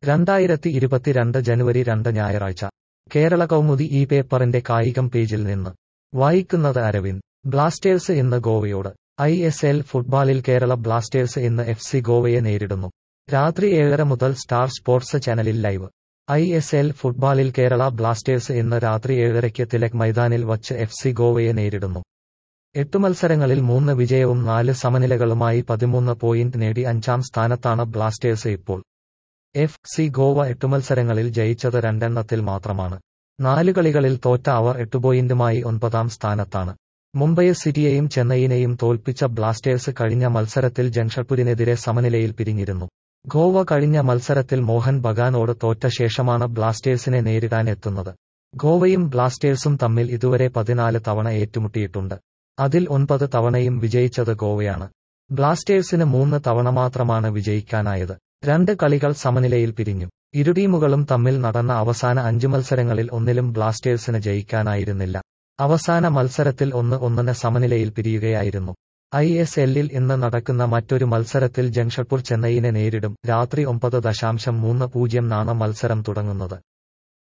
രണ്ടായിരത്തി ഇരുപത്തിരണ്ട് ജനുവരി രണ്ട് ഞായറാഴ്ച കേരള കൗമുദി ഈ പേപ്പറിന്റെ കായികം പേജിൽ നിന്ന് വായിക്കുന്നത് അരവിന്ദ് ബ്ലാസ്റ്റേഴ്സ് ഇന്ന് ഗോവയോട് ഐ എസ് എൽ ഫുട്ബോളിൽ കേരള ബ്ലാസ്റ്റേഴ്സ് ഇന്ന് എഫ് സി ഗോവയെ നേരിടുന്നു രാത്രി ഏഴര മുതൽ സ്റ്റാർ സ്പോർട്സ് ചാനലിൽ ലൈവ് ഐ എസ് എൽ ഫുട്ബോളിൽ കേരള ബ്ലാസ്റ്റേഴ്സ് ഇന്ന് രാത്രി ഏഴരയ്ക്ക് തിലക് മൈതാനിൽ വച്ച് എഫ് സി ഗോവയെ നേരിടുന്നു എട്ട് മത്സരങ്ങളിൽ മൂന്ന് വിജയവും നാല് സമനിലകളുമായി പതിമൂന്ന് പോയിന്റ് നേടി അഞ്ചാം സ്ഥാനത്താണ് ബ്ലാസ്റ്റേഴ്സ് ഇപ്പോൾ എഫ് സി ഗോവ എട്ട് മത്സരങ്ങളിൽ ജയിച്ചത് രണ്ടെണ്ണത്തിൽ മാത്രമാണ് നാല് കളികളിൽ തോറ്റ അവർ എട്ട് പോയിന്റുമായി ഒൻപതാം സ്ഥാനത്താണ് മുംബൈ സിറ്റിയെയും ചെന്നൈയിനെയും തോൽപ്പിച്ച ബ്ലാസ്റ്റേഴ്സ് കഴിഞ്ഞ മത്സരത്തിൽ ജംഷഡ്പൂരിനെതിരെ സമനിലയിൽ പിരിഞ്ഞിരുന്നു ഗോവ കഴിഞ്ഞ മത്സരത്തിൽ മോഹൻ ബഗാനോട് തോറ്റ ശേഷമാണ് ബ്ലാസ്റ്റേഴ്സിനെ നേരിടാൻ എത്തുന്നത് ഗോവയും ബ്ലാസ്റ്റേഴ്സും തമ്മിൽ ഇതുവരെ പതിനാല് തവണ ഏറ്റുമുട്ടിയിട്ടുണ്ട് അതിൽ ഒൻപത് തവണയും വിജയിച്ചത് ഗോവയാണ് ബ്ലാസ്റ്റേഴ്സിന് മൂന്ന് തവണ മാത്രമാണ് വിജയിക്കാനായത് രണ്ട് കളികൾ സമനിലയിൽ പിരിഞ്ഞു ഇരു ടീമുകളും തമ്മിൽ നടന്ന അവസാന അഞ്ച് മത്സരങ്ങളിൽ ഒന്നിലും ബ്ലാസ്റ്റേഴ്സിന് ജയിക്കാനായിരുന്നില്ല അവസാന മത്സരത്തിൽ ഒന്ന് ഒന്നിന് സമനിലയിൽ പിരിയുകയായിരുന്നു ഐ എസ് എല്ലിൽ ഇന്ന് നടക്കുന്ന മറ്റൊരു മത്സരത്തിൽ ജംഷഡ്പൂർ ചെന്നൈയിനെ നേരിടും രാത്രി ഒമ്പത് ദശാംശം മൂന്ന് പൂജ്യം നാണ് മത്സരം തുടങ്ങുന്നത്